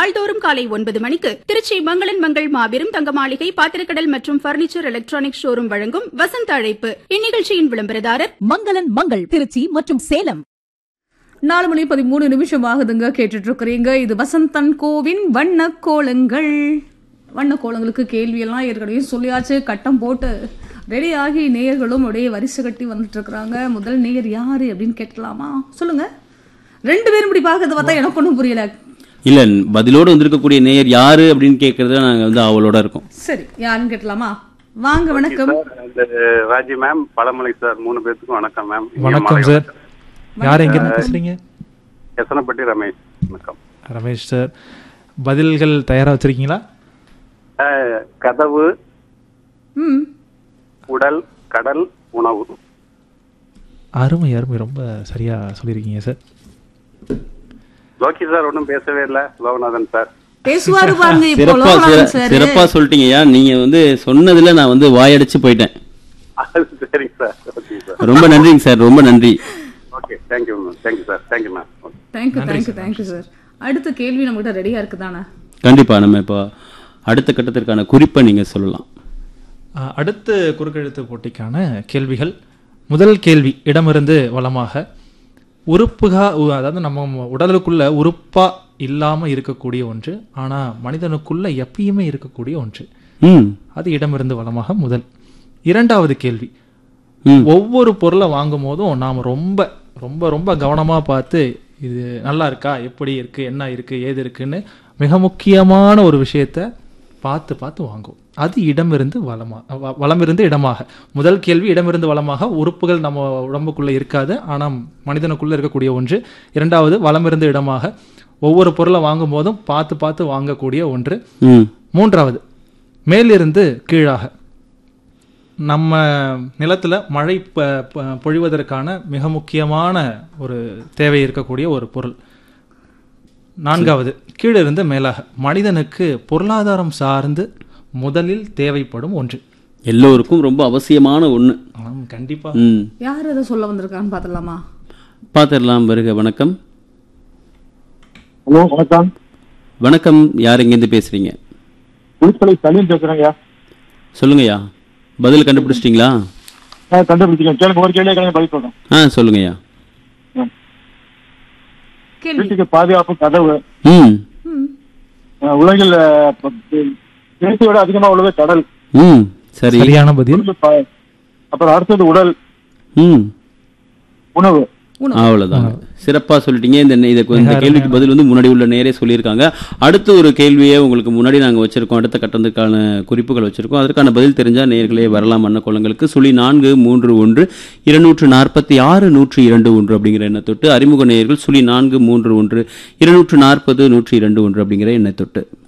நாள்தோறும் காலை ஒன்பது மணிக்கு திருச்சி மங்களன் மங்கள் மாபெரும் தங்க மாளிகை பாத்திரக்கடல் மற்றும் பர்னிச்சர் எலக்ட்ரானிக் ஷோரூம் வழங்கும் வசந்த அழைப்பு இந்நிகழ்ச்சியின் விளம்பரதாரர் மங்களன் மங்கள் திருச்சி மற்றும் சேலம் நாலு மணி பதிமூணு நிமிஷம் ஆகுதுங்க கேட்டுட்டு இருக்கிறீங்க இது வசந்தன் கோவின் வண்ண கோலங்கள் வண்ண கோலங்களுக்கு கேள்வியெல்லாம் ஏற்கனவே சொல்லியாச்சு கட்டம் போட்டு ரெடி ஆகி நேயர்களும் அப்படியே வரிசை கட்டி வந்துட்டு இருக்கிறாங்க முதல் நேயர் யாரு அப்படின்னு கேட்கலாமா சொல்லுங்க ரெண்டு பேரும் இப்படி பார்க்கறது பார்த்தா எனக்கு ஒன்றும் புரியல இல்ல பதிலோடு வந்திருக்கக்கூடிய நேயர் யாரு அப்படின்னு கேட்கறதுல நாங்க வந்து அவளோட இருக்கோம் சரி யாருன்னு கேட்கலாமா வாங்க வணக்கம் இந்த ராஜி மேம் பழமலை சார் மூணு பேர்த்துக்கும் வணக்கம் மேம் வணக்கம் சார் யார் எங்கேருந்து பேசுறீங்க எசனப்பட்டி ரமேஷ் வணக்கம் ரமேஷ் சார் பதில்கள் தயாரா வச்சிருக்கீங்களா அஹ், கதவு ம் உடல் கடல் உணவு அருமை அருமை ரொம்ப சரியா சொல்லியிருக்கீங்க சார் லோகி சார் ஒன்றும் பேசவே இல்லை லோகநாதன் சார் பேசுவாரு பாருங்க இப்போ சிறப்பா லோகநாதன் சிற- சார் சிறப்பா சொல்லிட்டீங்கய்யா நீங்க வந்து சொன்னதுல நான் வந்து வாயடிச்சு போயிட்டேன் அது சரிங்க சார் ஓகே சார் ரொம்ப நன்றிங்க சார் ரொம்ப நன்றி okay thank you ma'am thank you sir thank you ma'am okay thank you thank you thank you sir அடுத்த கேள்வி நம்மகிட்ட ரெடியா இருக்குதானே கண்டிப்பா நம்ம இப்போ அடுத்த கட்டத்திற்கான குறிப்பை நீங்க சொல்லலாம் அஹ், அடுத்த குறுக்கெழுத்து போட்டிக்கான கேள்விகள் முதல் கேள்வி இடமிருந்து வளமாக உறுப்புகா உ- அதாவது நம்ம உடலுக்குள்ள உறுப்பா இல்லாம இருக்கக்கூடிய ஒன்று ஆனா மனிதனுக்குள்ள எப்பயுமே இருக்கக்கூடிய ஒன்று ம் அது இடமிருந்து வளமாக முதல் இரண்டாவது கேள்வி ம் ஒவ்வொரு பொருளை வாங்கும் போதும் நாம் ரொம்ப ரொம்ப ரொம்ப கவனமா பார்த்து இது நல்லா இருக்கா எப்படி இருக்கு என்ன இருக்கு ஏது இருக்குன்னு மிக முக்கியமான ஒரு விஷயத்த பார்த்து பார்த்து வாங்குவோம் அது இடமிருந்து வளமா வ- வளமிருந்து இடமாக முதல் கேள்வி இடமிருந்து வளமாக உறுப்புகள் நம்ம உடம்புக்குள்ள இருக்காது ஆனால் மனிதனுக்குள்ள இருக்கக்கூடிய ஒன்று இரண்டாவது வளமிருந்து இடமாக ஒவ்வொரு பொருளை வாங்கும் போதும் பார்த்து பார்த்து வாங்கக்கூடிய ஒன்று ம் மூன்றாவது மேலிருந்து கீழாக நம்ம நிலத்துல மழை ப- ப- பொழிவதற்கான மிக முக்கியமான ஒரு தேவை இருக்கக்கூடிய ஒரு பொருள் நான்காவது கீழிருந்து மேலாக மனிதனுக்கு பொருளாதாரம் சார்ந்து முதலில் தேவைப்படும் ஒன்று எல்லோருக்கும் ரொம்ப அவசியமான ஒண்ணு ஆம், கண்டிப்பா ம் யார் அதை சொல்ல வந்திருக்கான்னு பார்த்துடலாமா பார்த்துடலாம் வருக வணக்கம் ஹலோ வணக்கம் வணக்கம் யார் எங்கேருந்து பேசுறீங்க புதுத்தலை சலீம் பேசுறேங்க சொல்லுங்கய்யா பதில் கண்டுபிடிச்சிட்டிங்களா நான் கண்டுபிடிச்சிருக்கேன் கேளுங்க ஒரு கேள்வி கேளுங்க பதில் சொல்றேன் ஆ சொல்லுங்கய்யா கேள்வி வீட்டுக்கு பாதுகாப்பு கதவு ம் ம் அஹ் உலகில் அஹ், ப- தேசிய விட அதிகமா உள்ளது கடல் ம் சரி சரியான பதில் உடல் ப- அப்புறம் அடுத்தது உடல் ம் உணவு அவ்வளவுதாங்க சிறப்பா சொல்லிட்டீங்க இந்த இந்த இந்த கேள்விக்கு பதில் வந்து முன்னாடி உள்ள நேரே சொல்லியிருக்காங்க அடுத்து ஒரு கேள்வியே உங்களுக்கு முன்னாடி நாங்க வச்சிருக்கோம் அடுத்த கட்டத்துக்கான குறிப்புகள் வச்சிருக்கோம் அதற்கான பதில் தெரிஞ்சா நேர்களே வரலாம் மன்ன குளங்களுக்கு சுழி நான்கு மூன்று ஒன்று இருநூற்று நாற்பத்தி ஆறு நூற்றி இரண்டு ஒன்று அப்படிங்கிற எண்ணை தொட்டு அறிமுக நேயர்கள் சுழி நான்கு மூன்று ஒன்று இருநூற்று நாற்பது நூற்றி இரண்டு ஒன்று அப்படிங்கிற எண்ணை தொட்டு